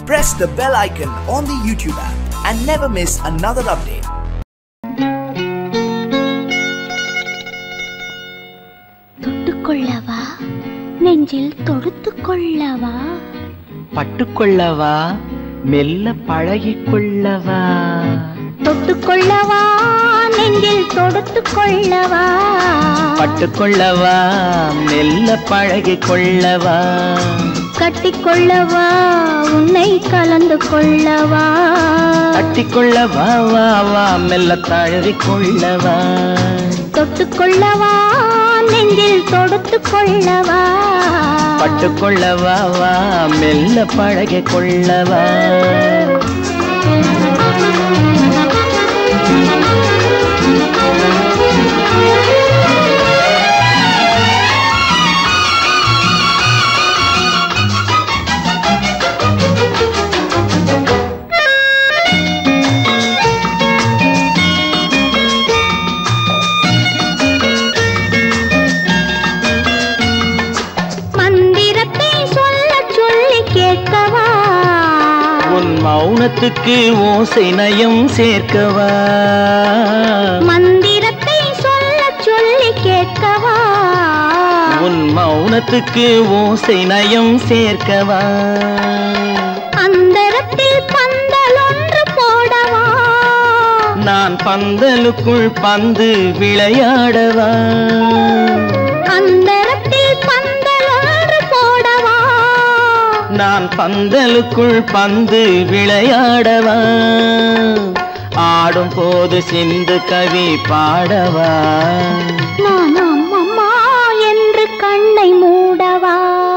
press the bell icon on the YouTube app and never miss another update. தொட்டுக்கொள்ளவா நெஞ்சில் தொடுத்துக் கொள்ளவா பட்டுக்கொள்ளவா மெல்ல பழகிக்கொள்ளவா தொட்டுக்கொள்ளவா நெஞ்சில் தொடுத்துக் கொள்ளவா பட்டுக்கொள்ளவா மெல்ல பழகிக்கொள்ளவா கட்டிக்கொள்ளவா உன்னை கலந்து கொள்ளவா கட்டிக்கொள்ளவா வா வா மெல்ல தழுவிக்கொள்ளவா தொட்டுக்கொள்ளவா நெஞ்சில் தொடுத்துக் கொள்ளவா பட்டுக்கொள்ளவா வா மெல்ல பழகிக்கொள்ளவா மந்திரத்தை சொல்ல சொல்லி கேட்கவா உன் மௌனத்துக்கு ஓசை நயம் சேர்க்கவா மந்திரத்தை சொல்ல சொல்லி கேட்கவா உன் மௌனத்துக்கு ஓசை நயம் சேர்க்கவா அந்தரத்தில் பந்தல் ஒன்று போடவா நான் பந்தலுக்குள் பந்து விளையாடவா அந்தரத்தில் பந்தல் ஒன்று போடவா நான் பந்தலுக்குள் பந்து விளையாடவா ஆடும் போது சிந்து கவி பாடவா நான் அம்மம்மா என்று கண்ணை மூடவா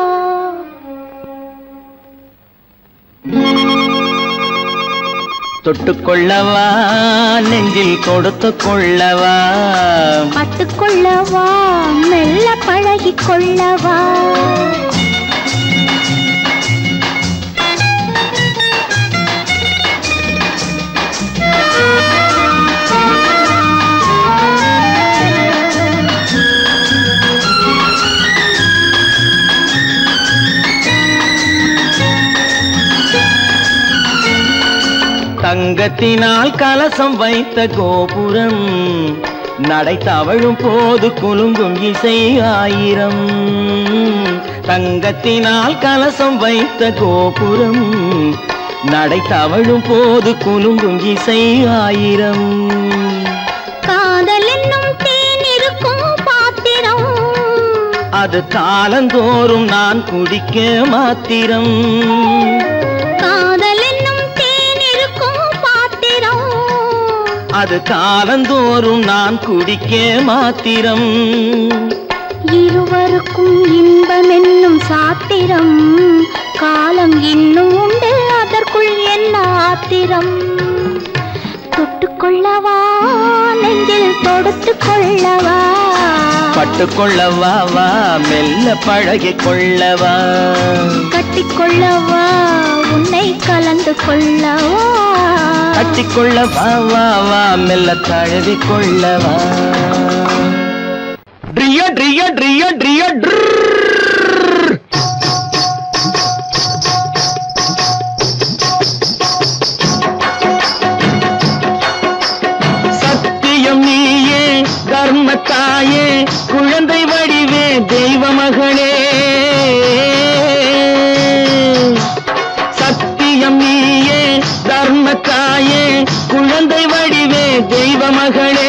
தொட்டுக்கொள்ளவா நெஞ்சில் கொடுத்து கொள்ளவா பட்டுக்கொள்ளவா மெல்ல பழகிக் கொள்ளவா தங்கத்தினால் கலசம் வைத்த கோபுரம் நடை தவழும் போது குலுங்கும் இசை ஆயிரம் தங்கத்தினால் கலசம் வைத்த கோபுரம் நடை தவழும் போது குலுங்கும் இசை ஆயிரம் காதல் என்னும் தேன் இருக்கும் பாத்திரம் அது காலந்தோறும் நான் குடிக்க மாத்திரம் காதல் என்னும் தேன் இருக்கும் பாத்திரம் அது காலந்தோறும் நான் குடிக்க மாத்திரம் இருவருக்கும் இன்பம் என்னும் சாத்திரம் காலம் இன்னும் உண்டு அதற்குள் என்ன ஆத்திரம் தொட்டுக்கொள்ளவா நெஞ்சில் தொடுத்துக் கொள்ளவா பட்டுக்கொள்ளவா வா மெல்ல பழகிக் கொள்ளவா கட்டிக்கொள்ளவா உன்னை கலந்து கொள்ளவா கட்டிக்கொள்ளவா வா வா மெல்ல தழுவிக் கொள்ளவா ட்ரியோ ட்ரியோ ட்ரியோ ட்ரியோ சத்தியம் நீயே தர்மத்தாயே குழந்தை வடிவே தெய்வ மகளே சத்தியம் நீயே தர்மத்தாயே குழந்தை வடிவே தெய்வ மகளே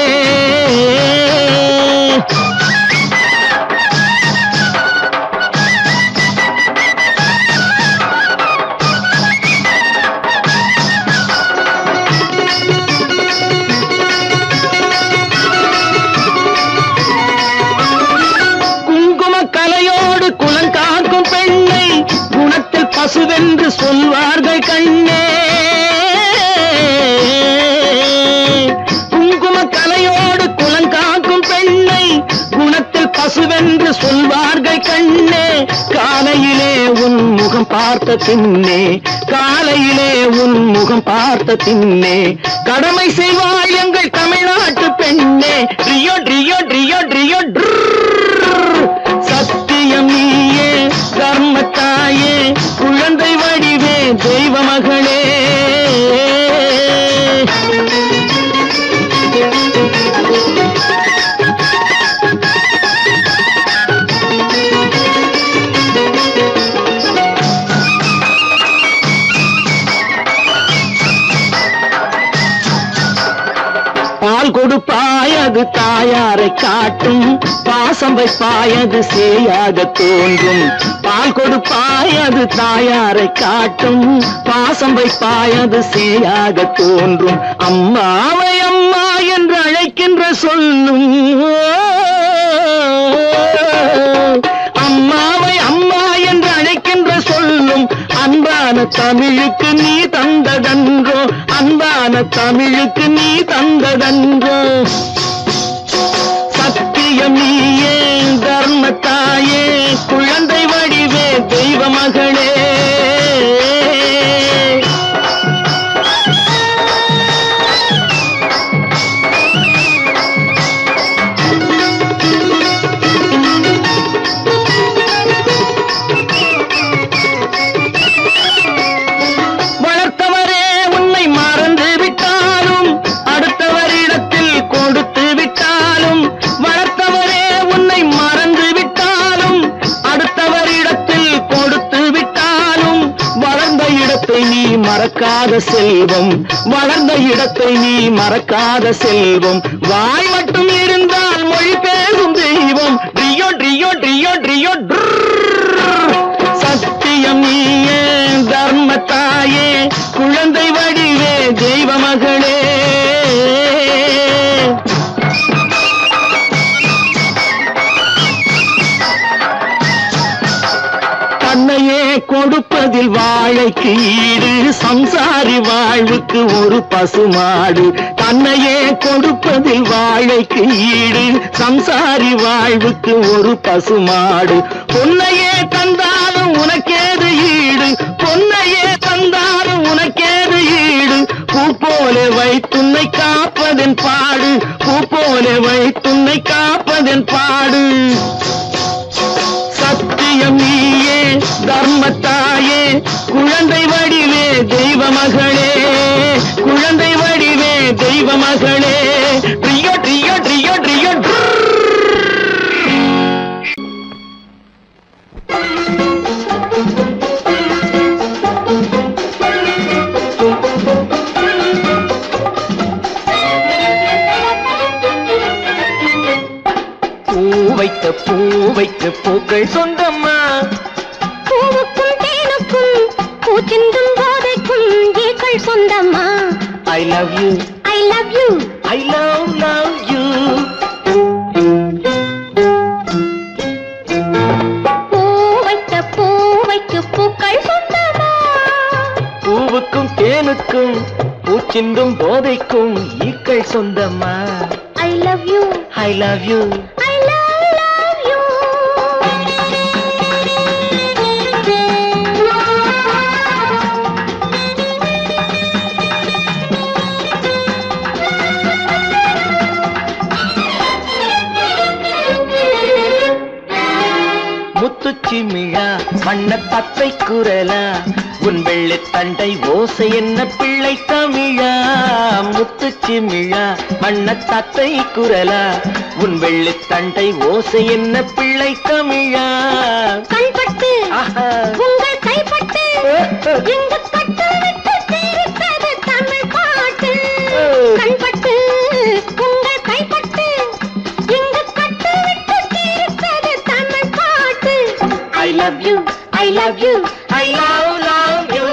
குங்கும கலையோடு குலங்காக்கும் பெண்ணை குணத்தில் பசுவென்று சொல்வார்கள் கண்ணே குங்கும கலையோடு குலங்காக்கும் பெண்ணை குணத்தில் பசுவென்று சொல்வார்கள் கண்ணே காலையிலே உன் முகம் பார்த்த பின்னே காலையிலே உன் முகம் பார்த்த பின்னே கடமை செய்வாள் எங்கள் தமிழ்நாட்டு பெண்ணே ரியோ ரியோ ரியோ ரியோ சத்தியம் நீயே தர்மத்தாயே குழந்தை வடிவே தெய்வ மகளே பால் கொடுப்பாய் அது தாயாரை காட்டும் பாசம் வைப்பாய் அது சேயாக தோன்றும் பால் கொடுப்பாய் அது தாயாரை காட்டும் பாசம் வைப்பாய் அது சேயாக தோன்றும் அம்மாவை அம்மா என்று அழைக்கின்ற சொல்லும் அம்மாவை அம்மா என்று அழைக்கின்ற சொல்லும் அன்பான தமிழுக்கு நீ தந்ததன்றோ அன்பான தமிழுக்கு நீ தந்ததன்றோ சத்தியம் நீயே தர்மத்தாயே குழந்தை வடிவே தெய்வ மகளே வளர்த்தவரே உன்னை மறந்து விட்டாலும் அடுத்தவரிடத்தில் கொடுத்து விட்டாலும் வளர்த்தவரே உன்னை மறந்து விட்டாலும் அடுத்தவரிடத்தில் கொடுத்து விட்டாலும் வளர்ந்த இடத்தை நீ மறக்காத செல்வம் வளர்ந்த இடத்தை நீ மறக்காத செல்வம் வாய் மட்டும் இருந்தால் மொழி பேசும் தெய்வம் ட்ரியோ ட்ரியோ ட்ரியோ ட்ரியோ சத்தியம் நீயே தர்மத்தாயே குழந்தை வடிவே தெய்வ மகளே தன்னையே கொடுப்பதில் வாழைக்கு ஈடு சம்சாரி வாழ்வுக்கு ஒரு பசுமாடு தன்னையே கொடுப்பதில் வாழைக்கு ஈடு சம்சாரி வாழ்வுக்கு ஒரு பசுமாடு பொன்னையே தந்தாலும் உனக்கேது ஈடு பொன்னையே தந்தாலும் உனக்கேது ஈடு பூ போல வைத்துன்னை காப்பதன் பாடு பூ போல வைத்துன்னை காப்பதன் பாடு சத்தியம் நீயே தர்மத்தாயே குழந்தை வடிவே தெய்வ மகளே குழந்தை வடிவே தெய்வ மகளே ட்ரியோ ட்ரியோ ட்ரியோ ட்ரியோ பூ வைத்த பூ வைத்த பூக்கள் சொந்தம்மா பூவுக்கும் தேனுக்கும் பூச்சிந்தும் போதைக்கும் ஈக்கள் சொந்தம்மா I love you I love you I love love you பூ வைத்த பூ வைக்கு பூக்கள் சொந்தமா பூவுக்கும் தேனுக்கும் பூச்சிந்தும் போதைக்கும் ஈக்கள் சொந்தம்மா I love you I love you I love love you முத்துச்சிமிழா வண்ண பச்சை குரலா உன் வெள்ளைத் தண்டை ஓசை என்ன பிள்ளை தமிழா முத்துச்சிமிழா வண்ண தத்தை குரலா உன் வெள்ளைத் தண்டை ஓசை என்ன பிள்ளை தமிழா கண்பட்டு ஆஹா. உங்கள் கைப்பட்டு இங்கு கட்டு விட்டு தீர்த்தது தமிழ் பாட்டு கண்பட்டு உங்கள் கைப்பட்டு இங்கு கட்டு விட்டு தீர்த்தது தமிழ் பாட்டு I love you I love you I love love you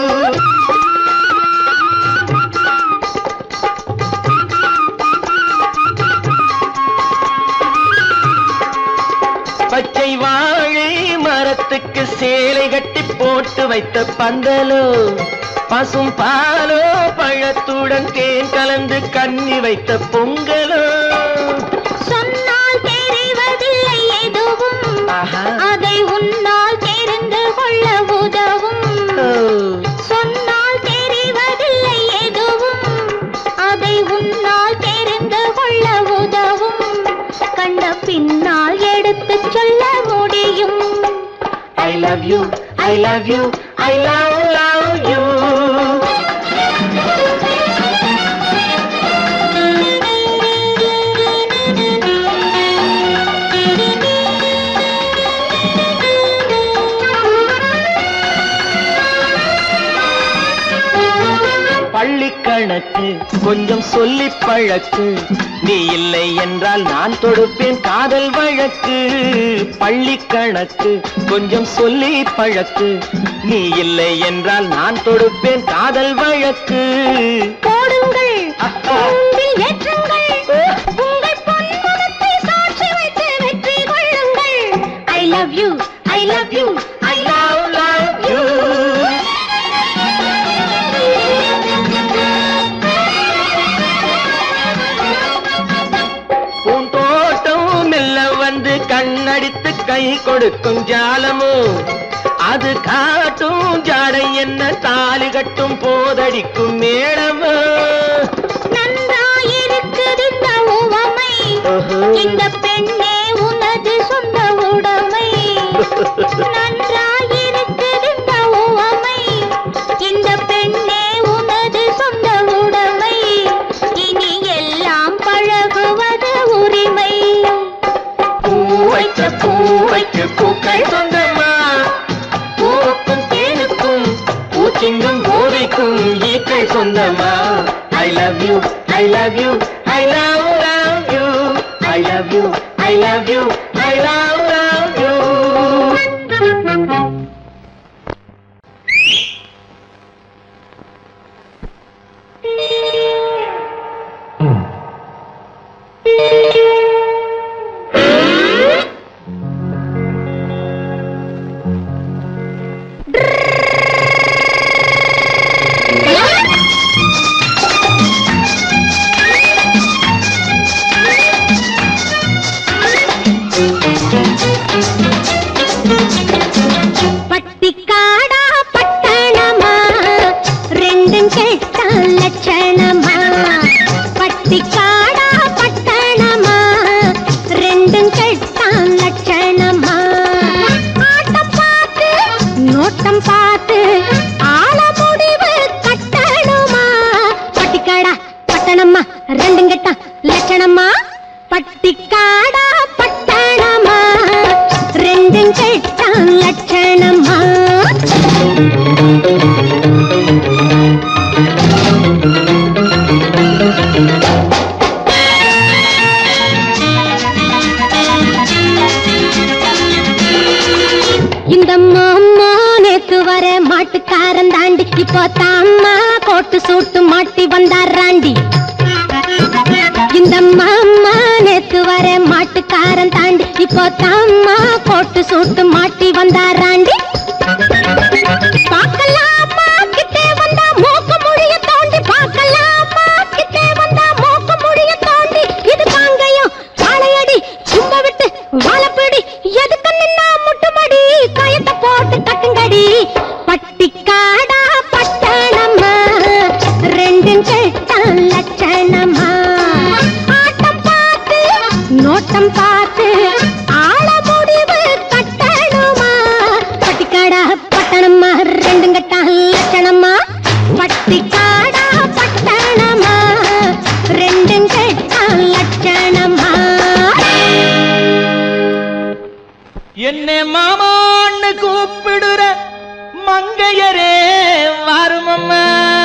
பச்சை வாழை மரத்துக்கு சேலை கட்டி போட்டு வைத்த பந்தலோ பசும் பாலோ பழத்துடன் தேன் கலந்து கண்ணி வைத்த பொங்கலோ சொன்னால் தெரிவதில்லை எதுவும் ஆஹா. அதை உன்னால் தெரிந்து கொள்ள உதவும் ஓ. சொன்னால் தெரிவதில்லை எதுவும் அதை உன்னால் தெரிந்து கொள்ள உதவும் கண்ட பின்னால் எடுத்துச் சொல்ல முடியும் I love you, I love you, I love, love பள்ளி கணக்கு கொஞ்சம் சொல்லி பழக்கு நீ இல்லை என்றால் நான் தொடுப்பேன் காதல் வழக்கு பள்ளி கணக்கு கொஞ்சம் சொல்லி பழக்கு நீ இல்லை என்றால் நான் தொடுப்பேன் காதல் வழக்கு போடுங்கள் அஹா. கூண்டில் ஏற்றுங்கள் உங்கள் பொன்முகத்தை சாட்சி வைத்து வெற்றி கொள்ளுங்கள் I love you I love you I love love you பூந்தோட்டம் மெல்ல வந்து கண்ணடித்து கை கொடுக்கும் ஜாலமும் அது காட்டும் ஜாடை என்ன தாலி கட்டும் போதடிக்கும் மேடமும் நன்றாயிருக்குது இந்த உவமை இந்த பெண்ணே உனது சொந்த உடைமை நன்றாயிருக்குது இந்த உவமை இந்த பெண்ணே உனது சொந்த உடைமை இனி எல்லாம் பழகுவது உரிமை பூ வைக்க பூ வைக்க பூக்கள் சொந்தமா பூவுக்கும் தேனுக்கும் பூச்சிங்கும் போதைக்கும் ஈக்கள் சொந்தமா I love you I love you I love love you I love you I love you I love love you பட்டிக்காடா பட்டணமா ரெண்டும் கெட்ட லட்சணமா பட்டிக்காடா பட்டணமா ரெண்டும் கெட்ட லட்சணமா ஆட்டம் பார்த்து நோட்டம் பார்த்து ஆள முடிவு கட்டணுமா பட்டிக்காடா பட்டணமா ரெண்டும் கெட்ட லட்சணமா பட்டிக்காடா பட்டணமா ரெண்டும் கெட்ட லட்சணமா இந்த மாமா நேத்து வர மாட்டுக்காரன் தாண்டி இப்போ தாம்மா கோட்டு சூட்டு மாட்டி வந்தாராண்டி இந்த மாமா நேத்து வர மாட்டுக்காரன் தாண்டி இப்போ தாம்மா கோட்டு சூட்டு மாட்டி வந்தாராண்டி பார்க்கலாமா கிட்டே வந்தா மூக்கு முடிய தோண்டி பார்க்கலாமா கிட்டே வந்தா மூக்கு முடிய தோண்டி இது காங்கையும் காளையடி சும்ப விட்டு வாழப்பிடி எதுக்கு நின்னா முட்டுமடி கயத்தை போட்டு தட்டுங்கடி பட்டிக்காடா பட்டணமா ரெண்டும் கெட்ட லட்சணமா ஆட்டம் பார்த்து நோட்டம் பார்த்து ஆள முடிவு கட்டணுமா பட்டிக்காடா பட்டணமா ரெண்டும் கெட்ட லட்சணமா பட்டிக்காடா பட்டணமா ரெண்டும் கெட்ட லட்சணமா என்னை மாமான்னு கூப்பிடுற மங்கையரே வருமம்மா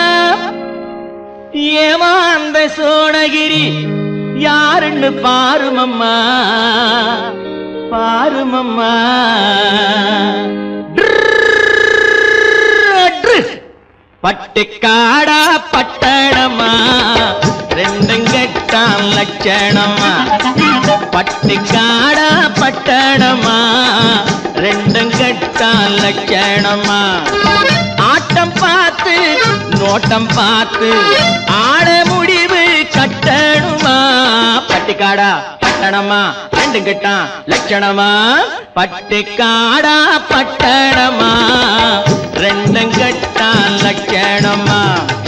ஏமாந்த சோனகிரி யாருன்னு பாருமம்மா பாருமம்மா பட்டுக்காடா பட்டணமா ரெண்டும் கெட்டான் லட்சணமா பட்டுக்காடா பட்டணமா ரெண்டும் கெட்டான் லட்சணமா ஆட்டம் பார்த்து நோட்டம் பார்த்து ஆட முடிவு கட்டணுமா பட்டிக்காடா பட்டணமா ரெண்டும் கெட்டான் லட்சணமா பட்டுக்காடா பட்டணமா ரெண்டும் கெட்டான் லட்சணமா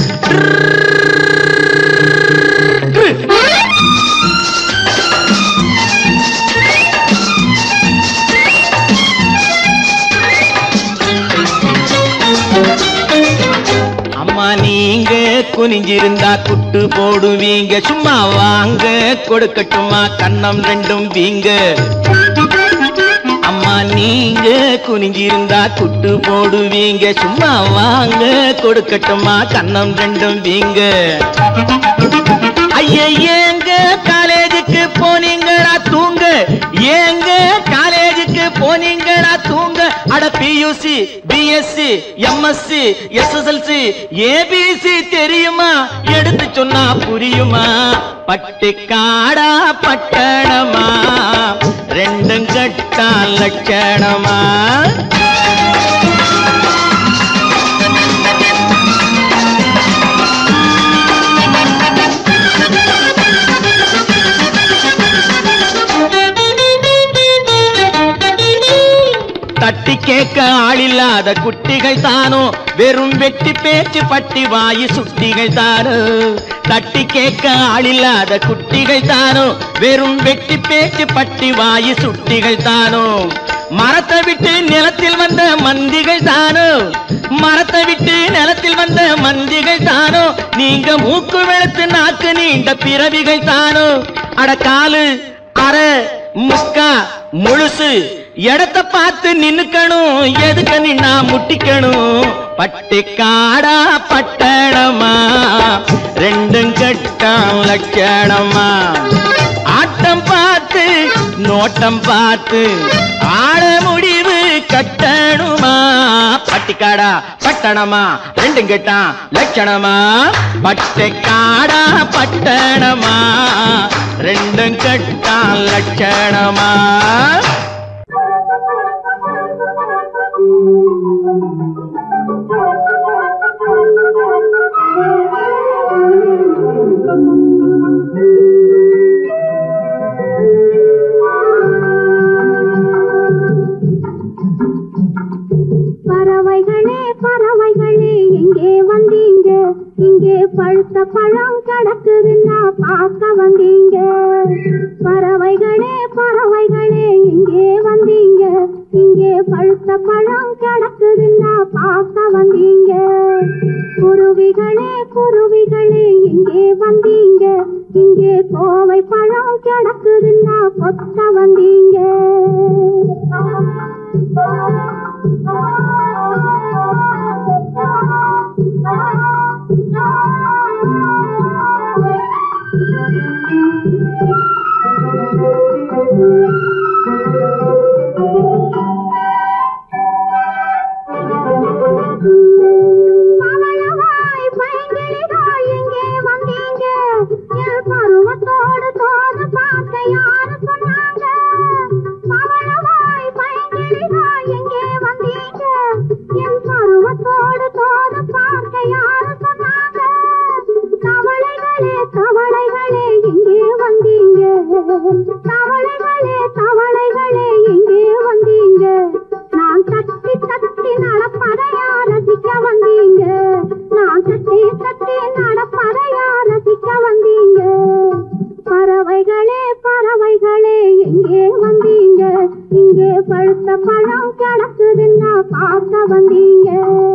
அம்மா நீங்க குனிஞ்சிருந்தா குட்டு போடுவீங்க சும்மா வாங்க கொடுக்கட்டுமா கண்ணம் ரெண்டும் வீங்க அம்மா நீங்க குனிஞ்சிருந்தா குட்டு போடுவீங்க சும்மா வாங்க கொடுக்கட்டுமா கண்ணம் ரெண்டும் வீங்க ஐய ஏங்க காலேஜுக்கு போனீங்களா தூங்க ஏங்க காலேஜுக்கு போனீங்களா தூங்க அட PUC BSc MSc SSLC ABC தெரியுமா எடுத்து சொன்னா புரியுமா பட்டிக்காடா பட்டணமா ரெண்டும் கட்டா லட்சணமா தட்டி கேட்க ஆளில்லாத குட்டிகள் தானோ வெறும் வெட்டி பேச்சு பட்டி வாயு சுட்டிகள் தானோ தட்டி கேட்க ஆளில்லாத குட்டிகள் தானோ வெறும் வெட்டி பேச்சு பட்டி வாயு சுட்டிகள் தானோ மரத்தை விட்டு நிலத்தில் வந்த மந்திகள் தானோ மரத்தை விட்டு நிலத்தில் வந்த மந்திகள் தானோ நீங்க மூக்கு வெளுத்து நாக்கு நீண்ட பிறவிகள் தானோ அட காலு அரை முக்கா முழுசு இடத்த பார்த்து நின்னுக்கணும் எதுக்கு நின்னா முட்டிக்கணும் பட்டி காடா பட்டணமா ரெண்டும் கட்டம் லட்சணமா ஆட்டம் பார்த்து நோட்டம் பார்த்து ஆட முடிவு கட்டணுமா பட்டிக்காடா பட்டணமா ரெண்டும் கெட்டான் லட்சணமா பட்டிக்காடா பட்டணமா ரெண்டும் கட்டான் லட்சணமா பறவைகளே பறவைகளே எங்கே வந்தீங்க இங்கே பழுத்த பழம் கிடக்குதுன்னா பார்க்க வந்தீங்க பறவைகளே பறவைகளே எங்கே வந்தீங்க இங்கே பழுத்த பழம் கிடக்குதுன்னா பார்க்க வந்தீங்க குருவிகளே குருவிகளே எங்கே வந்தீங்க இங்கே கோவை பழம் கிடக்குதுன்னா கொத்த வந்தீங்க பவளவாய் பைங்கிளிகள் எங்கே வந்தீங்க என் பருவத்தோடு தோது பார்க்க யாரு சொன்னாங்க பவளவாய் பைங்கிளிகள் எங்கே வந்தீங்க என் பருவத்தோடு தோது பார்க்க யாரு சொன்னாங்க தவளைகளே தவளைகளே எங்கே வந்தீங்க தவளைகளே தவளைகளே எங்கே வந்தீங்க நான் தட்டி தட்டி நடப்பதையா ரசிக்க வந்தீங்க நான் தட்டி தட்டி நடப்பதையா ரசிக்க வந்தீங்க பறவைகளே பறவைகளே எங்கே வந்தீங்க இங்கே பழுத்த பழம் கிடக்குதுன்னா பார்க்க வந்தீங்க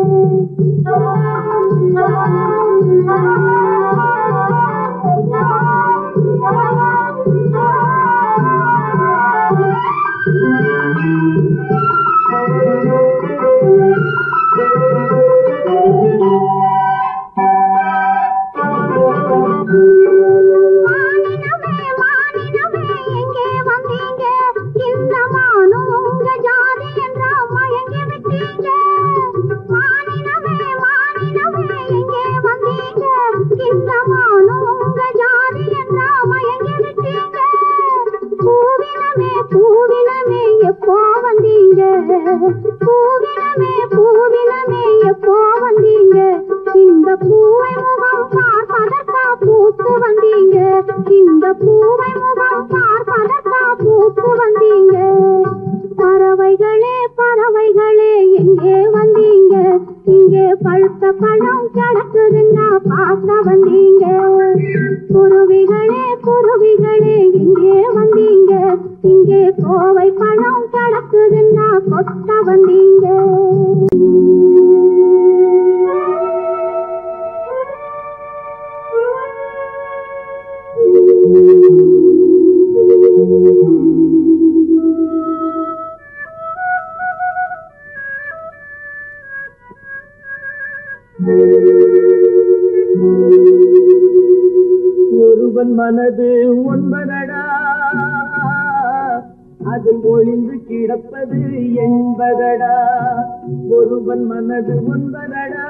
மானினமே மானினமே எங்கே வந்தீங்க இந்த மானும் உங்க ஜாதி என்றா மயங்கி விட்டீங்க மானினமே மானினமே எங்கே வந்தீங்க இந்த மானும் உங்க ஜாதி என்றா மயங்கி விட்டீங்க பூவினமே பூவினமே எப்போ வந்தீங்க பூவினமே பூவினமே எப்போ வந்தீங்க இந்த பூவை முகம் பார்ப்பதற்கா பூத்து வந்தீங்க இந்த பூவை முகம் பார்ப்பதற்கா பூத்து வந்தீங்க பறவைகளே பறவைகளே எங்கே வந்தீங்க இங்கே பழுத்த பழம் கிடக்குதுன்னா பார்க்க வந்தீங்க குருவிகளே குருவிகளே எங்கே வந்தீங்க இங்கே கோவை பழம் கிடக்குதுன்னா கொத்த வந்தீங்க ஒருவன் மனது ஒன்பதடா அதில் ஒளிந்து கிடப்பது என்பதடா ஒருவன் மனது ஒன்பதடா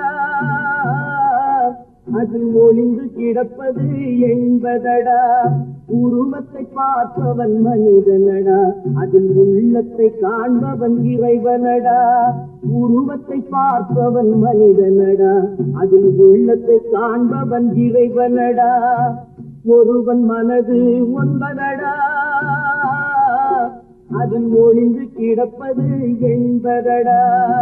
அதில் ஒளிந்து கிடப்பது என்பதடா உருவத்தை பார்ப்பவன் மனிதனடா அதில் உள்ளத்தை காண்பவன் இறைவனடா உருவத்தை பார்ப்பவன் மனிதனடா அதில் உள்ளத்தை காண்பவன் இறைவனடா ஒருவன் மனது ஒன்பதடா அதில் ஒளிந்து கிடப்பது என்பதடா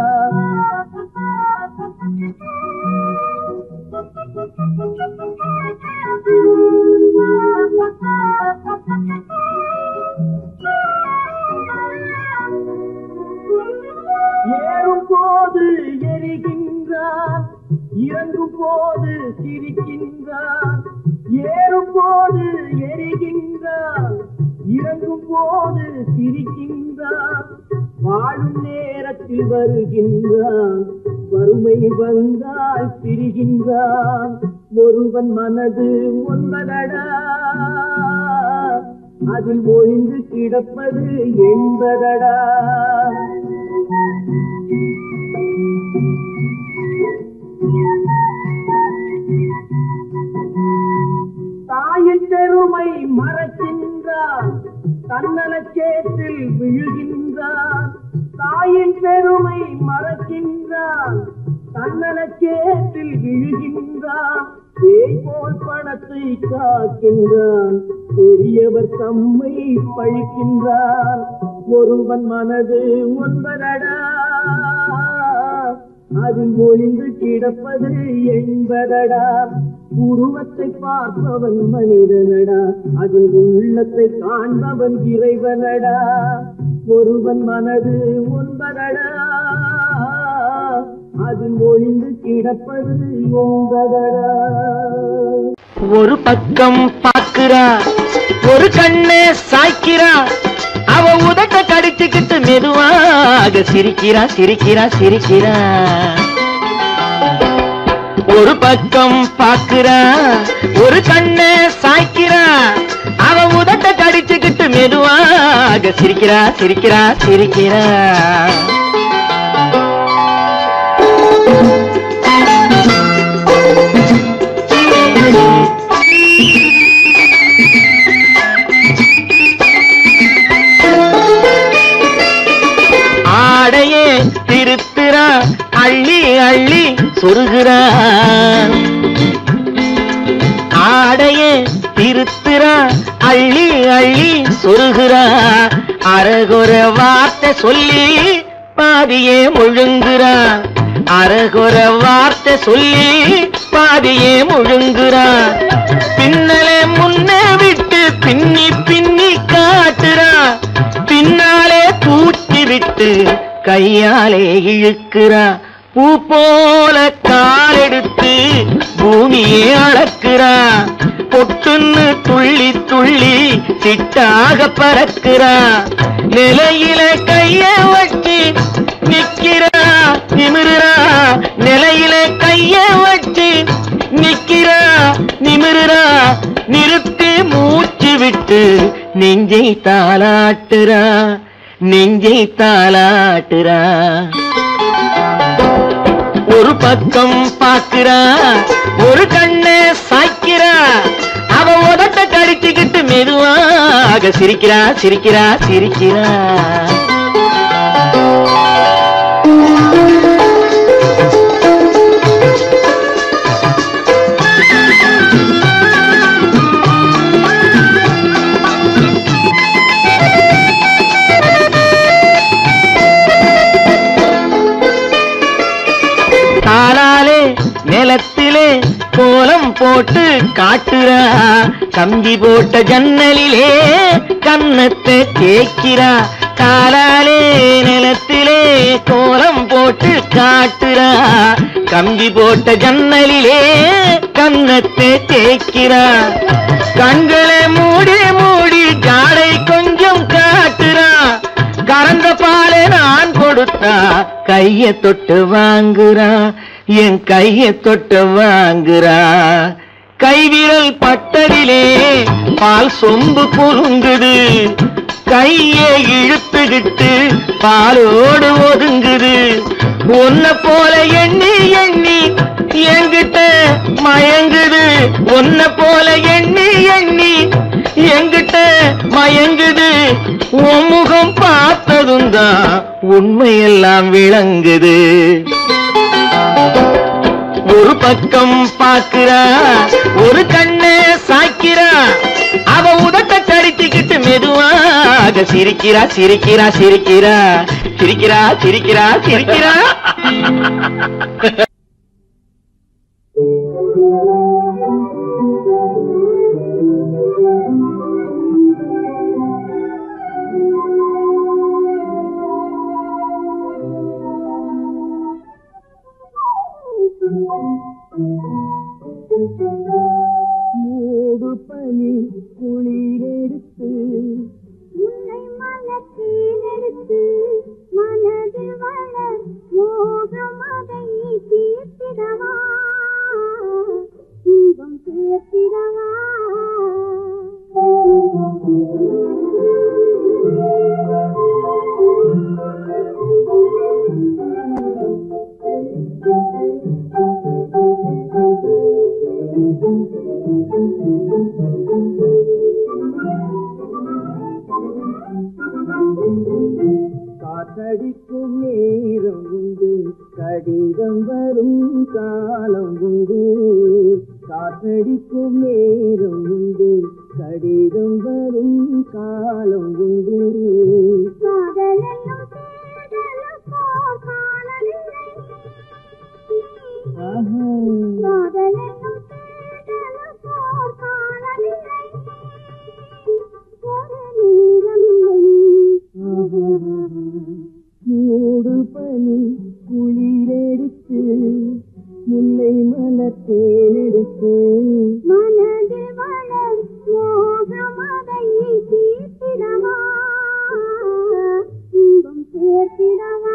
ஏறும் போது எரிகின்றான் இறங்கும் போது சிரிக்கின்றான் ஏறும் போது எரிகின்றான் இறங்கும் போது சிரிக்கின்றான் வாழும் நேரத்தில் வருகின்றான் வறுமை வந்தால் பிரிகின்றான் ஒருவன் மனது ஒன்பதடா அதில் ஒழிந்து கிடப்பது என்பதடா தாயின் பெருமை மறக்கின்றான் தன்னலச்சேற்றில் விழுகின்றான் தாயின் பெருமை மறக்கின்றான் தன்னலச்சேற்றில் விழுகின்றான் பேய் போல் பணத்தை காக்கின்றான் பெரியவர் தம்மை பழிக்கின்றான் ஒருவன் மனது ஒன்பதடா அதில் ஒளிந்து கிடப்பது என்பதடா உருவத்தை பார்ப்பவன் மனிதனடா அதில் உள்ளத்தை காண்பவன் இறைவனடா ஒருவன் மனது ஒன்பதடா அதில் ஒளிந்து கிடப்பது என்பதடா ஒரு பக்கம் பாக்குறா ஒரு கண்ணே சாய்க்கிறா அவ உதட்ட கடிச்சுக்கிட்டு மெதுவாக சிரிக்கிறா சிரிக்கிறா சிரிக்கிறா ஒரு பக்கம் பாக்குறா ஒரு கண்ணே சாய்க்கிறா அவ உதட்ட கடிச்சுக்கிட்டு மெதுவாக சிரிக்கிறா சிரிக்கிறா சிரிக்கிறா ஆடையே திருத்துறா அள்ளி அள்ளி சொருகிறா ஆடையே திருத்துறா அள்ளி அள்ளி சொருகிறா அரகுற வார்த்தை சொல்லி பாதியே முழுங்குறா அரகுற வார்த்தை சொல்லி பாதியே முழுங்குறா பின்னலே முன்னே விட்டு பின்னி பின்னி காட்டுறா பின்னாலே தூக்கி விட்டு கையாலே இழுக்கிறா பூ போல காலெடுத்து பூமியே அளக்கிறா பொட்டுன்னு துள்ளி துள்ளி சிட்டாக பறக்கிறா நிலையில கைய வச்சு நிக்கிறா நிமிருறா நிலையில கைய வச்சு நிக்கிறா நிமிருறா நிறுத்தி மூச்சு விட்டு நெஞ்சை தாளாட்டுறா நெஞ்சை தாளாட்டுறா ஒரு பக்கம் பாக்குறா ஒரு கண்ணை சாய்க்கிறா அவ உதட்ட கடிச்சுக்கிட்டு மெதுவாக சிரிக்கிறா சிரிக்கிறா சிரிக்கிறா காலாலே நிலத்திலே கோலம் போட்டு காட்டுறா கம்பி போட்ட ஜன்னலிலே கன்னத்தை தேய்க்கிறா காலாலே நிலத்திலே கோலம் போட்டு காட்டுறா கம்பி போட்ட ஜன்னலிலே கன்னத்தை தேய்க்கிறா கண்களை மூடி மூடி ஜாடை கொஞ்சம் காட்டுறா கறந்த பாலை நான் கொடுத்தா கைய தொட்டு வாங்குறா என் கைய தொட்டு வாங்குறா கைவிரல் பட்டதிலே பால் சொம்பு குலுங்குது கையை இழுத்துக்கிட்டு பாலோடு ஒதுங்குது உன்ன போல எண்ணி எண்ணி என்கிட்ட மயங்குது உன்ன போல எண்ணி எண்ணி என்கிட்ட மயங்குது உன் முகம் பார்த்ததும் தான் உண்மையெல்லாம் விளங்குது ஒரு பக்கம் பாக்குறா ஒரு கண்ணை சாய்க்கிறா அவ உதட்ட கடித்துக்கிட்டு மெதுவாக சிரிக்கிறா சிரிக்கிறா சிரிக்கிறா சிரிக்கிறா சிரிக்கிறா சிரிக்கிறா மூடு பனி குளிரெடுத்து உன்னை மனத்தில் எடுத்து மனதில் வளர் மோகம் அதை தீர்த்திடவா இன்பம் சேர்த்திடவா காத்தடிக்கும் நேரம் உண்டு கடிதம் வரும் காலம் உண்டு காத்தடிக்கும் நேரம் உண்டு கடிதம் வரும் காலம் உண்டு காதலென்னும் தேடலுக்கோர் காலமில்லை. ஆஹா. காதலென்னும் தேடலுக்கோர் காலமில்லை. ஒரு நேரமில்லை. மூடு பனி குளிரெடுத்து முல்லை மலர் தேனெடுத்து மனதில் வளர் மோகம் அதை தீர்த்திடவா இன்பம் சேர்த்திடவா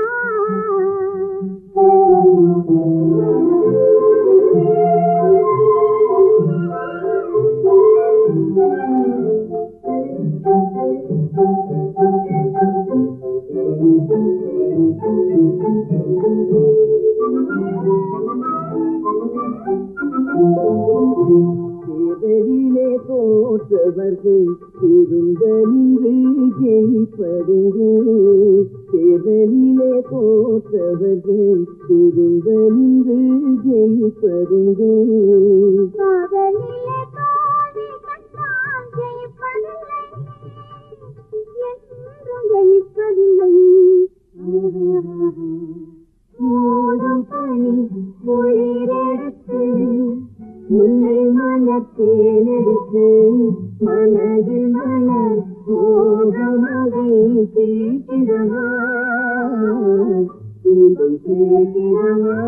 தேர்தலிலே தோற்றவர்கள் திருந்த நின்று ஜெயிப்பதுங்கு தேர்தலிலே தோற்றவர்கள் திருந்த நின்று ஜெயிப்பதுங்கு காதலிலே தோல்வி கண்டால் ஜெயிப்பதில்லை என்றும் ஜெயிப்பதில்லை மூடும் பனி குளிரெடுத்து முல்லை மலர் தேனெடுத்து மனதில் மலர் மோகமதை தீர்க்கிறவா இன்பம் சேர்க்கிறவா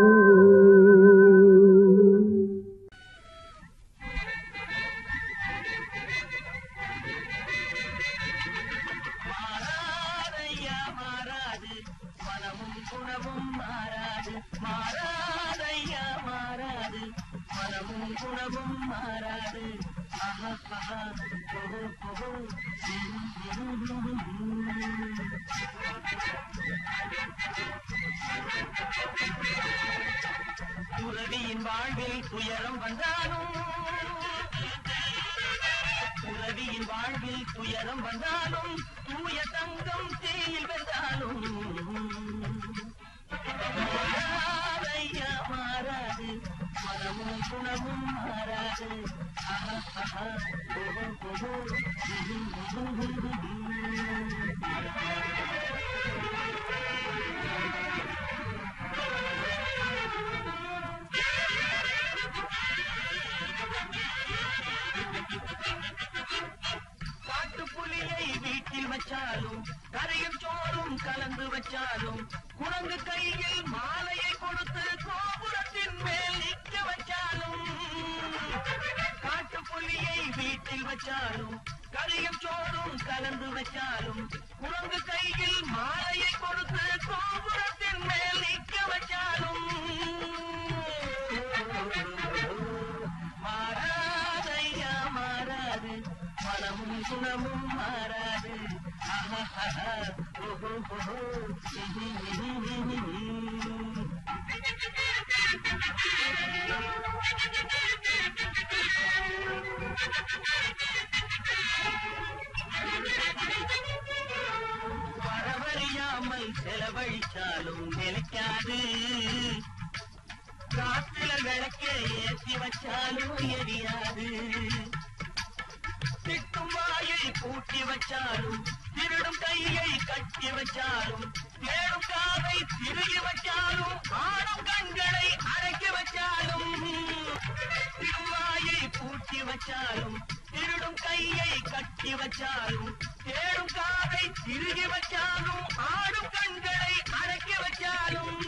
மாறாதையா மாறாது மனமும் குணமும் மாறாது மாறாதையா மாறாது மனமும் குணமும் மாறாது ஆஹா, ஆஹா, ஓஹோ, ஓஹோ. துறவியின் வாழ்வில் துயரம் வந்தாலும் துறவியின் வாழ்வில் துயரம் வந்தாலும் தூய தங்கம் தீயில் வென்றாலும் மாறாதையா மாறாது மனமும் குணமும் மாறாது ஆஹா, ஆஹா, ஓஹோ, ஓஹோ. காட்டுப்புலியை வீட்டில் வச்சாலும் கரையும் சோறும் கலந்து வச்சாலும் குரங்கு கையில் மாலையை கொடுத்து கோபுரத்தின் மேல் நிற்க வச்சாலும் காட்டுப்புலியை வீட்டில் வச்சாலும் கரையும் சோறும் கலந்து வச்சாலும் குரங்கு கையில் மாலையை கொடுத்து கோபுரத்தின் மேல் நிற்க வச்சாலும் குணமும் மாறாது ஆஹாஹா, ஓஹோஹோ. வரவறியாமல் செலவழிச்சாலும் நிலைக்காது காத்துல விளக்க ஏற்றி வச்சாலும் எரியாது திட்டும் வாயை பூட்டி வச்சாலும் திருடும் கையை கட்டி வச்சாலும் தேடும் காதை திருகி வச்சாலும் ஆடும் கண்களை அடக்கி வச்சாலும் திருவாயை பூட்டி வச்சாலும் திருடும் கையை கட்டி வச்சாலும் தேடும் காதை திருகி வச்சாலும் ஆடும் கண்களை அடக்கி வச்சாலும்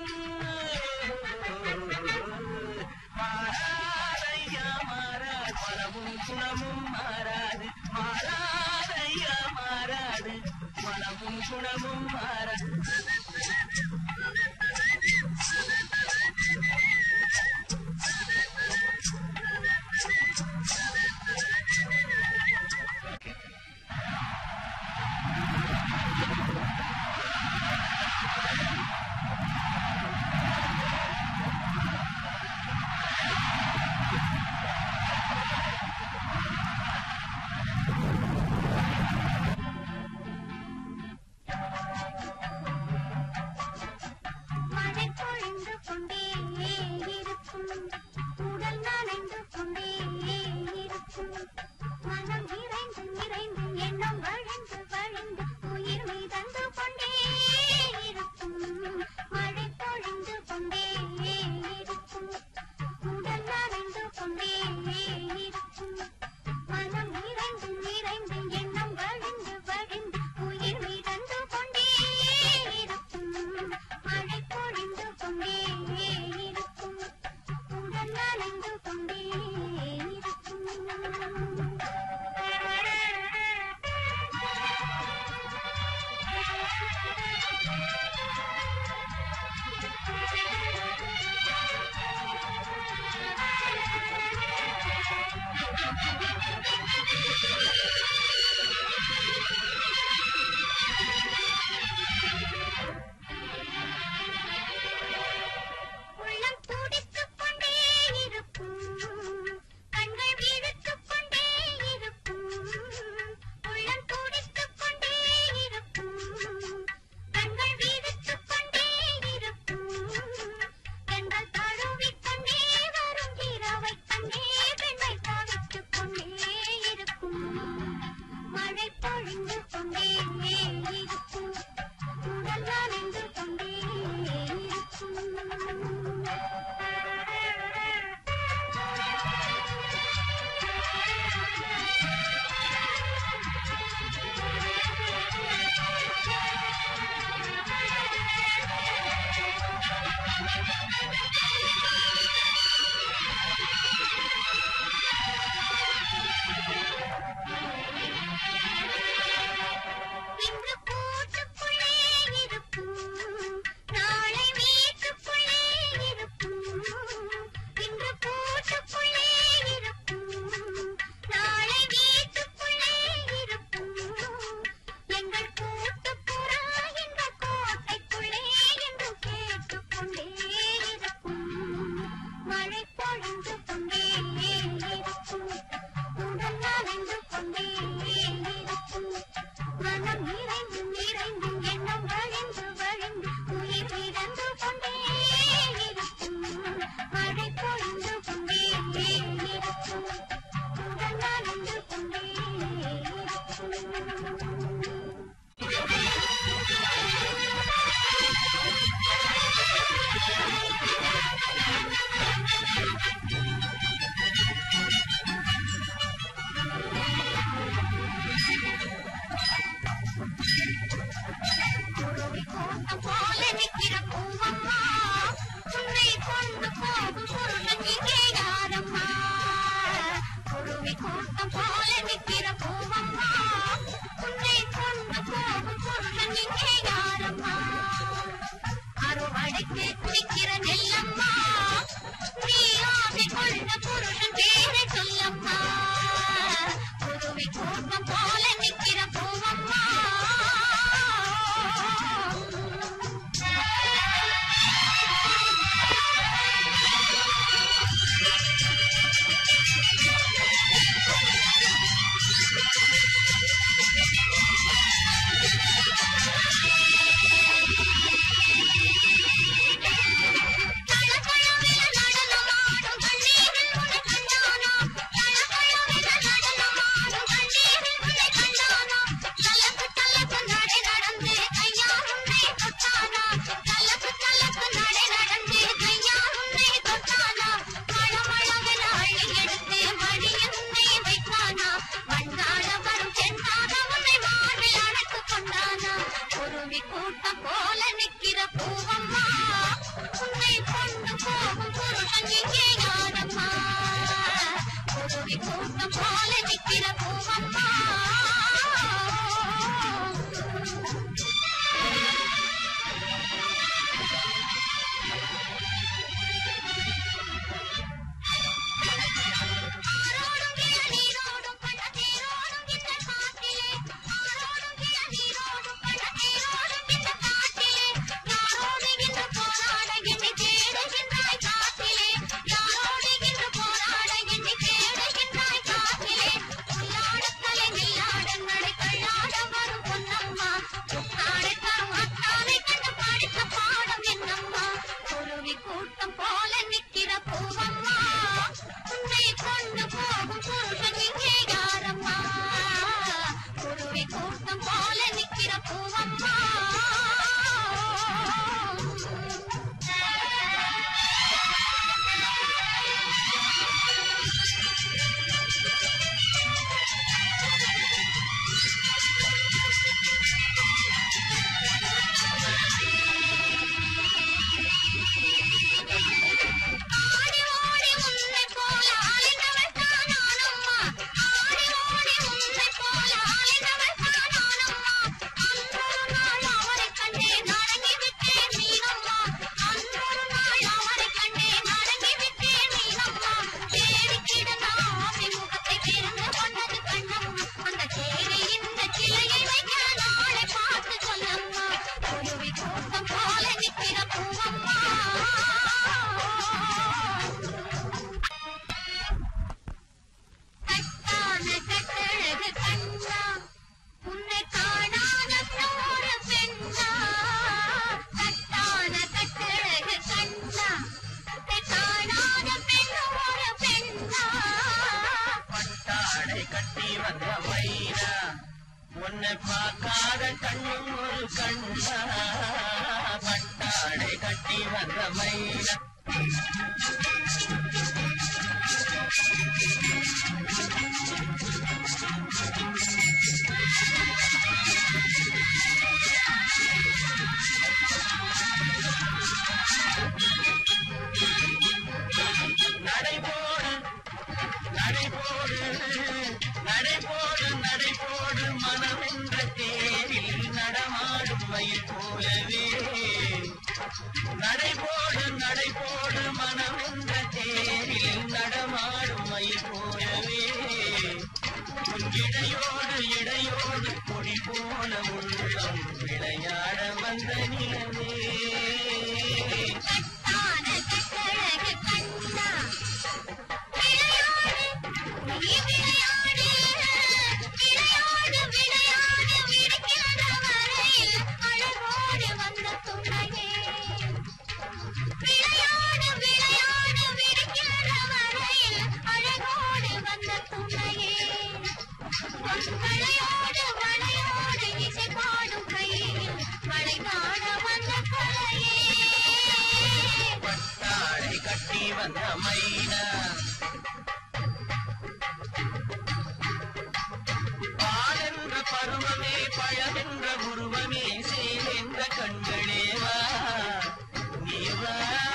மாறாதையா மாறாது பலமும் குணமும் மாறாது மாறாதையா மாறாது பலமும் குணமும் மாறாது கட்டி வந்த மைனா உன்னை பார்க்காத கண்ணும் ஒரு கண்ணா பட்டாடை கட்டி வந்த மைனா நடைபோடு நடைபோடு நடைபோடு நடைபோடு மனமென்ற தேரில் நடமாடும் மயில் போலவே நடைபோடு நடைபோடு மனமென்ற தேரில் நடமாடும் மயில் போலவே உன் இடையோடு இடையோடு கொடி போல உள்ளம் விளையாட வந்த நிலவே வளையோடு வளையோடு இசை பாடும் கையில் மழை காண வந்த கலையே பட்டாடை கட்டி வந்த மைனா பாலென்ற பருவமே பழமென்ற உருவமே சேலென்ற கண்களே வா நீ வா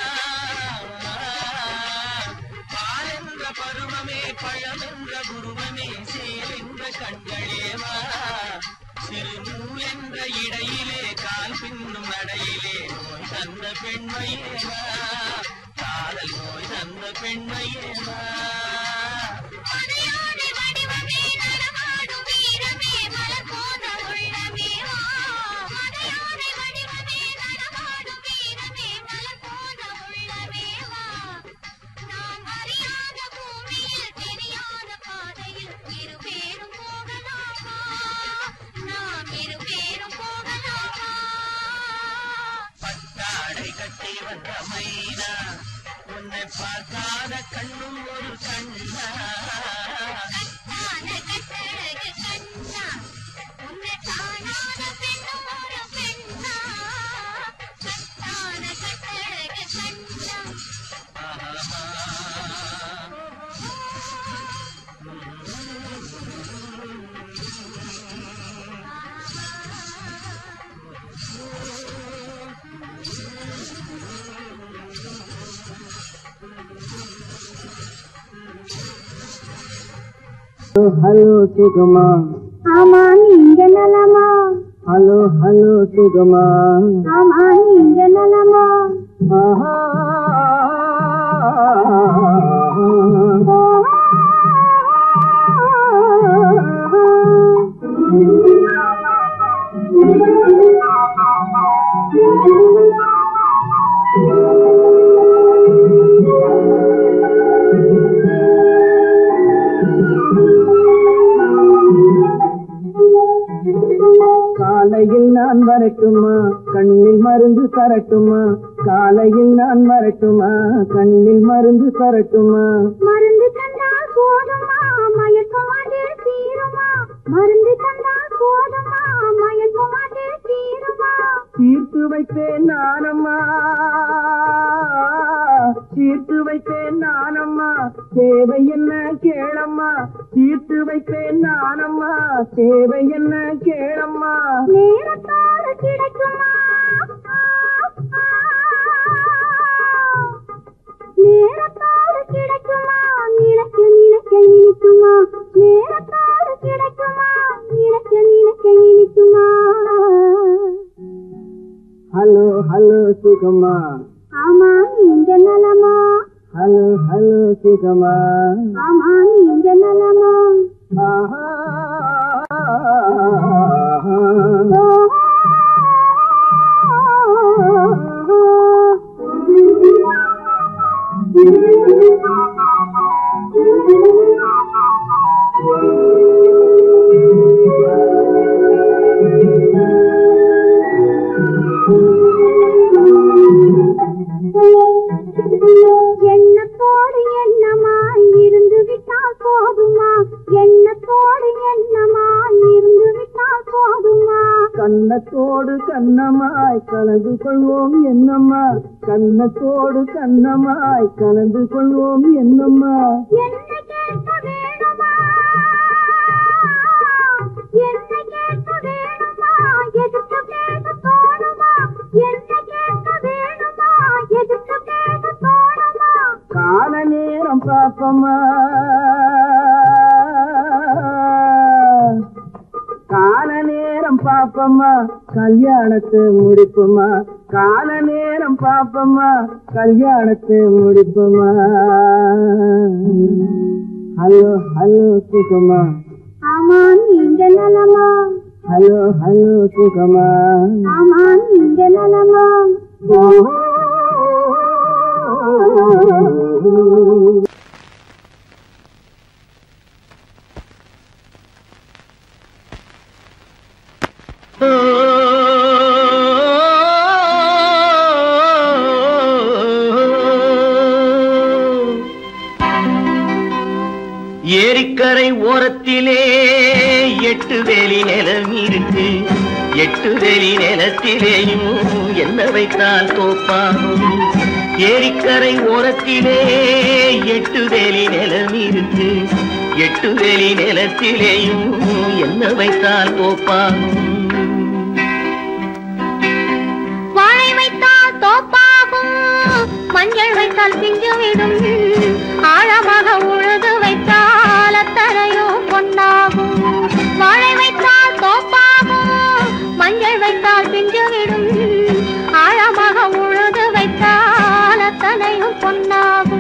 பாலென்ற பருவமே பழமென்ற உருவமே சேலென்ற கண்களே வா சிறு நூலென்ற இடையிலே கால் பின்னும் நடையிலே நோய் தந்த பெண்மையே வா காதல் நோய் தந்த பெண்மையே வா அடையாடி வடிவமே நடமாடும் வீரமே மலர் போன்ற உள்ளமே வா அடையாடி வடிவமே நடமாடும் வீரமே மலர் போன்ற உள்ளமே வா நாம் அறியாத பூமியில் தெரியாத பாதையில் இரு பேரும் போகலாமா நாம் இரு பேரும் போகலாமா பட்டாடை கட்டி வந்த மைனா உன்னை பார்க்காத கண்ணும் ஒரு கண்ணா கட்டான கட்டழகு கண்ணா உன்னை காணாத பெண்ணும் ஒரு பெண்ணா கட்டான கட்டழகு கண்ணா ஹலோ சுகமா ஆமா நீங்க நலமா ஹலோ ஹலோ சுகமா ஆமா நீங்க நலமா ஆஹா காலையில் நான் வரட்டுமா கண்ணில் மருந்து தரட்டுமா காலையில் நான் வரட்டுமா கண்ணில் மருந்து தரட்டுமா மருந்து தந்தால் போதுமா மயக்கம் அது தீருமா மருந்து தந்தால் போதுமா மயக்கம் அது தீருமா தீர்த்து வைப்பேன் நானம்மா தீர்த்து வைப்பேன் நானம்மா தேவை என்ன கேளம்மா தீர்த்து வைப்பேன் நானம்மா தேவை என்ன கேளம்மா நேரத்தோடு கிடைக்குமா நேரத்தோடு கிடைக்குமா நினைக்க நினைக்க இனிக்குமா நேரத்தோடு கிடைக்குமா நினைக்க நினைக்க இனிக்குமா ஹலோ ஹலோ சுகமா ஆமா நீங்க நலமா ஹலோ ஹலோ சுகமா ஆமா நீங்க நலமா ஆஹா எண்ணத்தோடு எண்ணமாய் இருந்து விட்டால் போதுமா எண்ணத்தோடு கன்னத்தோடு கண்ணமாய் கலந்து கொள்வோம் என்னம்மா கன்னத்தோடு கண்ணமாய் கலந்து கொள்வோம் என்னம்மா என்ன கேட்க வேணுமா என்ன கேட்க வேணுமா எதுக்கு கேட்க தோணுமா என்ன கேட்க வேணுமா எதுக்கு கேட்க தோணுமா கால நேரம் பாப்பம்மா கால நேரம் பாப்பம்மா கல்யாணத்தை முடிப்புமா கால நேரம் பாப்பம்மா கல்யாணத்தை முடிப்புமா ஹலோ ஹலோ சுகமா ஆமா நீங்க நலமா ஹலோ ஹலோ சுகமா ஆமா நீங்க நலமா ஏரிக்கரை ஓரத்திலே எட்டு வேலி நிலம் இருக்கு எட்டு வேலி நிலத்திலேயும் என்ன வைத்தால் தோப்பாகும் ஏரிக்கரை ஓரத்திலே எட்டு வேலி நிலம் இருக்கு எட்டு வேலி நிலத்திலேயும் என்ன வைத்தால் தோப்பாகும் வாழை வைத்தால் தோப்பாகும் மஞ்சள் வைத்தால் பிஞ்சுவிடும் ஆழமாக உழுது வைத்தால் அத்தனையோ பொன்னாகும் வாழை வைத்தால் தோப்பாகும் மஞ்சள் வைத்தால் பிஞ்சுவிடும் ஆழமாக உழுது வைத்தால் அத்தனையும் பொன்னாகும்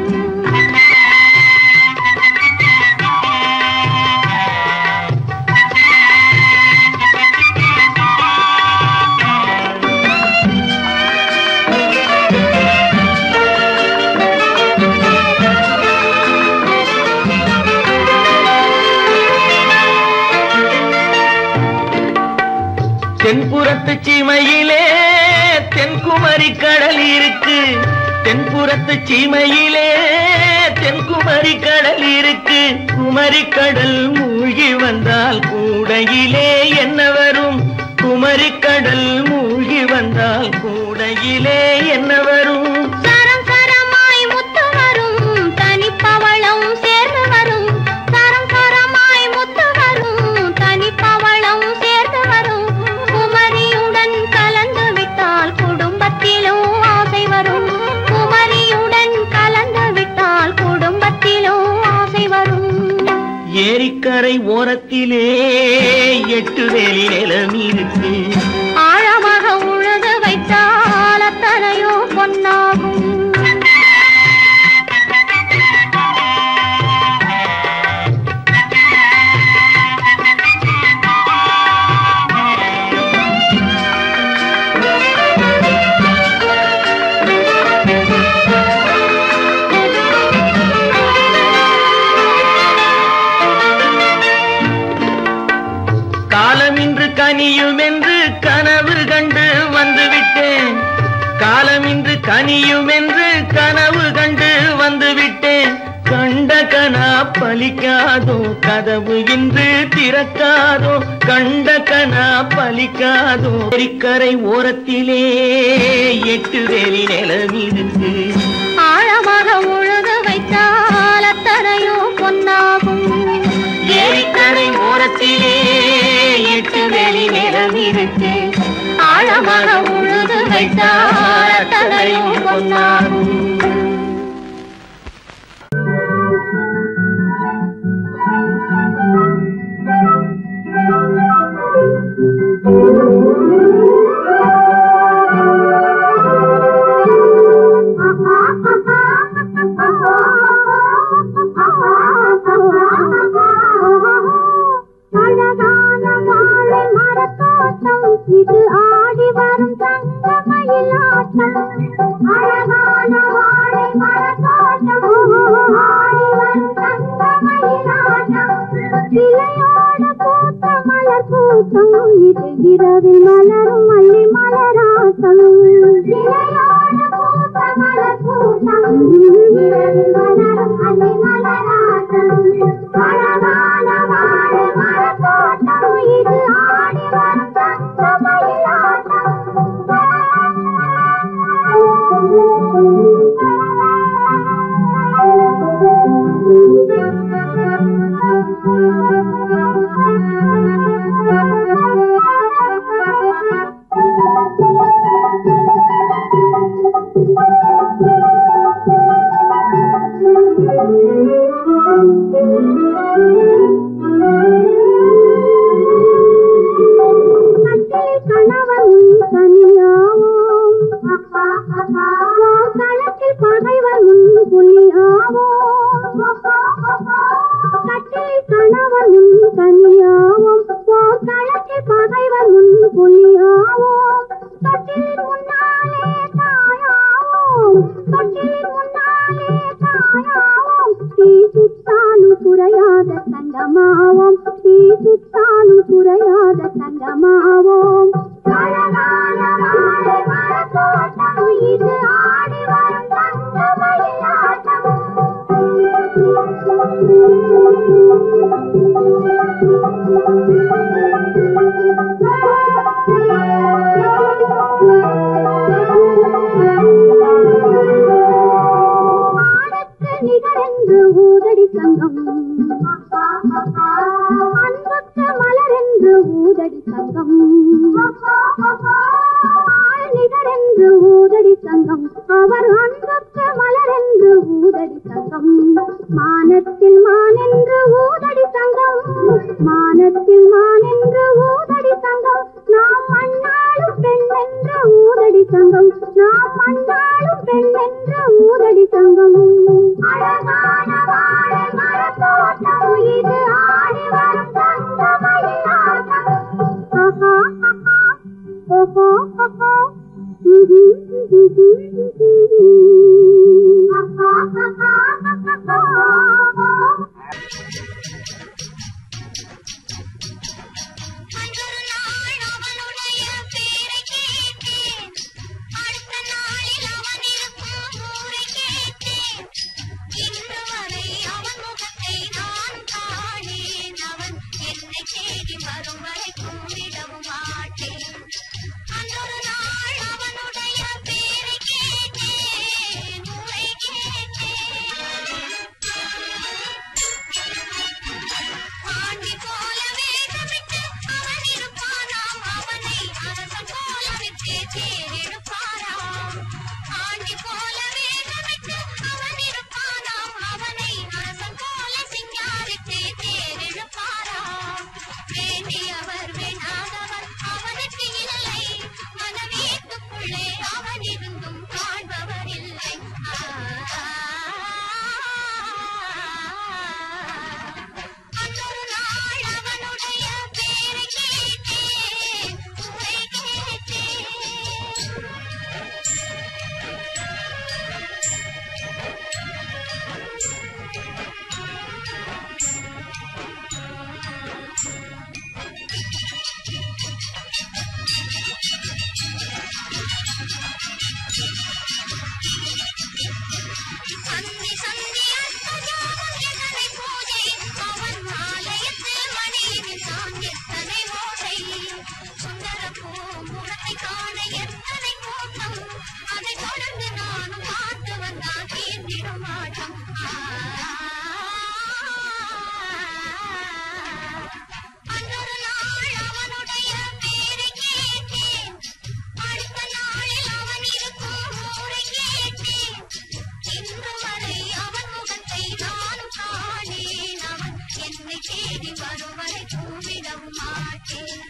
தென்புறத்து சீமையிலே தென்குமரி கடல் இருக்கு தென்புறத்து சீமையிலே தென்குமரி கடல் இருக்கு குமரி கடல் மூழ்கி வந்தால் கூடையிலே என்ன வரும் குமரி கடல் மூழ்கி வந்தால் கூடையிலே என்ன வரும் சரம் சரமாய் முத்து வரும் தனிப்பவளம் சேர்ந்து வரும் சரம் சரமாய் முத்து வரும் தனிப்பவளம் சேர்ந்து வரும் குமரியுடன் கலந்து விட்டால் குடும்பத்திலும் ஆசை வரும் குமரியுடன் கலந்து விட்டால் குடும்பத்திலும் ஆசை வரும் ஏரிக்கரை ஓரத்திலே எட்டு வேலி நிலம் இருக்கு ஆழமாக உழுது வைத்தால் அத்தனையோ பொன்னாகும் காலம் இன்று கனியும் என்று கனவு கண்டு வந்துவிட்டேன் காலம் இன்று கனியும் என்று கனவு கண்டு வந்துவிட்டேன் கண்ட கனா பலிக்காதோ கதவு இன்று திறக்காதோ கண்ட கனா பலிக்காதோ ஏரிக்கரை ஓரத்திலே எட்டு வேலி நிலம் இருக்கு ஆழமாக உழுது வைத்தால் அத்தனையோ பொன்னாகும் ஏரிக்கரை ஓரத்திலே எட்டு வேலி நிலம் இருக்கு ஆழமாக உழுது வைத்தால் அத்தனையோ பொன்னாகும் அழகான வாழை மரத்தோட்டம் இது ஆடி வரும் தங்கமயிலாட்டம் அழகான வாழை மரத்தோட்டம் ஆடி வரும் தங்கமயிலாட்டம் இலையோடு பூத்த மலர் பூத்தம் இது இரவில் மலரும் மல்லி மலராட்டம் இலையோடு பூத்த மலர் பூத்தம் இரவில் மலரும் மல்லி மலராட்டம் அழகான வாழை மரத்தோட்டம் இது ஆடி வரும் தங்கமயிலாட்டம் கட்டில் கணவன் கனியாவோம் களத்தில் பகைவர் முன் புலியாவோம் கட்டில் கணவன் கனியாவோம் களத்தில் பகைவர் முன் புலியாவோம் தொட்டில் முன்னாலே தாயாவோம் தொட்டில் முன்னாலே தாயாவோம் தீ சுட்டாலும் குறையாத தங்கமாவோம் தீ சுட்டாலும் குறையாத தங்கமாவோம் இது ஆடி வரும் தங்க மயிலாட்டம் ஆடற்கு நிகரென்று ஊதடி சங்கம் அன்புக்கு மலரென்று ஊதடி சங்கம் ஆள் நிகரென்று ஊதடி சங்கம் அவர் அன்புக்கு மலரென்று ஊதடி சங்கம் மானத்தில் மானென்று ஊதடி சங்கம் மானத்தில் மானென்று ஊதடி சங்கம் நாம் மண்ணாளும் பெண் என்ற ஊதடி சங்கம் நாம் மண்ணாளும் பெண் என்ற ஊதடி சங்கம் அழகான வாழை மரத்தோட்டம் இது ஆடி வரும் தங்கமயிலாட்டம் ஆஹா ஆஹா ஓஹோ ஓஹோ ம்ஹும், ம்ஹும், ம்ஹும். ஆஹா ஆஹா ஆஹா அன்றொரு நாள் அவனுடைய பேரை கேட்டேன் அடுத்த நாளில் அவன் இருக்கும் ஊரை கேட்டேன் இன்று வரை அவன் முகத்தை நான் காணேன் அவன் என்னை தேடி வரும் வரைக்கும் விடவும் மாட்டேன் அன்றொரு நாள் அவனுடைய பேரை கேட்டேன் ஊரை கேட்டேன் ஆண்டி போல வேகமிட்டு அவன் இருப்பானாம் அவனை அரசன் போல விட்டு தேரெடுப்பாராம் ஆண்டி போல வேகமிட்டு அவன் இருப்பானாம் அவனை அரசன் போல சிங்காரித்து தேரெடுப்பாராம் வேண்டியவர் வேணாதவர் அவனுக்கு இல்லை மனவீட்டுக்குள்ளே அவன் இருந்தும் காண்பவர் இல்லை அன்றொரு நாள் அவனுடைய பேரை கேட்டேன் உரை கேட்டேன் சந்தி சந்தி அற்புதம் எத்தனை பூஜை அவன் ஆலயத்தில் மணியில் தான் எத்தனை ஓசை சுந்தர பூமுகத்தை காண எத்தனை கூட்டம் அதை தொடர்ந்து நானும் பார்த்து வந்தான் தீர்ந்திடும் ஆட்டம் அன்றொரு நாள் அவனுடைய பேரை கேட்டேன் அடுத்த நாளில் அவன் இருக்கும் ஊரை கேட்டேன் இன்று வரை அவன் முகத்தை நானும் காணேன் அவன் என்னை தேடி வரும் வரை கூவிடவும் மாட்டேன்